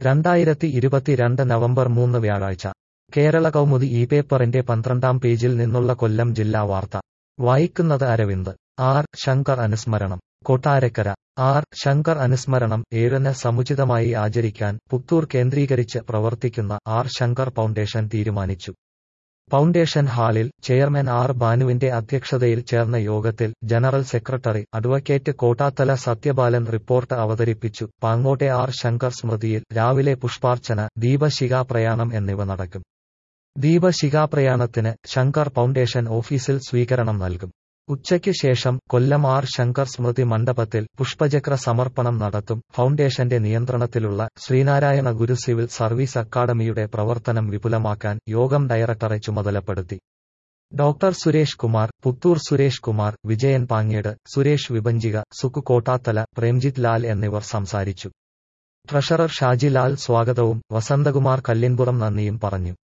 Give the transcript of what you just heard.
രണ്ടായിരത്തി ഇരുപത്തിരണ്ട് നവംബർ മൂന്ന് വ്യാഴാഴ്ച കേരള കൗമുദി ഈ പേപ്പറിന്റെ പന്ത്രണ്ടാം പേജിൽ നിന്നുള്ള കൊല്ലം ജില്ലാ വാർത്ത വായിക്കുന്നത് അരവിന്ദ് ആർ ശങ്കർ അനുസ്മരണം കൊട്ടാരക്കര ആർ ശങ്കർ അനുസ്മരണം ഏഴിന് സമുചിതമായി ആചരിക്കാൻ പുത്തൂർ കേന്ദ്രീകരിച്ച് പ്രവർത്തിക്കുന്ന ആർ ശങ്കർ ഫൗണ്ടേഷൻ തീരുമാനിച്ചു ഫൗണ്ടേഷൻ ഹാളിൽ ചെയർമാൻ ആർ ബാനുവിന്റെ അധ്യക്ഷതയിൽ ചേർന്ന യോഗത്തിൽ general secretary advocate Kottathala Sathyapalan report അവതരിപ്പിച്ചു പാങ്ങോട്ടെ ആർ ശങ്കർ സ്മൃതിയിൽ രാവിലെ പുഷ്പാർച്ചന ദീപശിഖാപ്രയാണം എന്നിവ നടക്കും ദീപശിഖാപ്രയാണത്തിന് ശങ്കർ ഫൗണ്ടേഷൻ ഓഫീസിൽ സ്വീകരണം നൽകും ഉച്ചയ്ക്ക് ശേഷം കൊല്ലം ആർ ശങ്കർ സ്മൃതി മണ്ഡപത്തിൽ പുഷ്പചക്ര സമർപ്പണം നടത്തും ഫൗണ്ടേഷന്റെ നിയന്ത്രണത്തിലുള്ള ശ്രീനാരായണ ഗുരു സിവിൽ സർവീസ് അക്കാദമിയുടെ പ്രവർത്തനം വിപുലമാക്കാൻ യോഗം ഡയറക്ടറെ ചുമതലപ്പെടുത്തി ഡോക്ടർ സുരേഷ് കുമാർ പുത്തൂർ സുരേഷ് കുമാർ വിജയൻ പാങ്ങേട് സുരേഷ് വിഭഞ്ചിക സുക്കു കോട്ടാത്തല പ്രേംജിത് ലാൽ എന്നിവർ സംസാരിച്ചു ട്രഷറർ ഷാജി ലാൽ സ്വാഗതവും വസന്തകുമാർ കല്ലിൻപുറം നന്ദിയും പറഞ്ഞു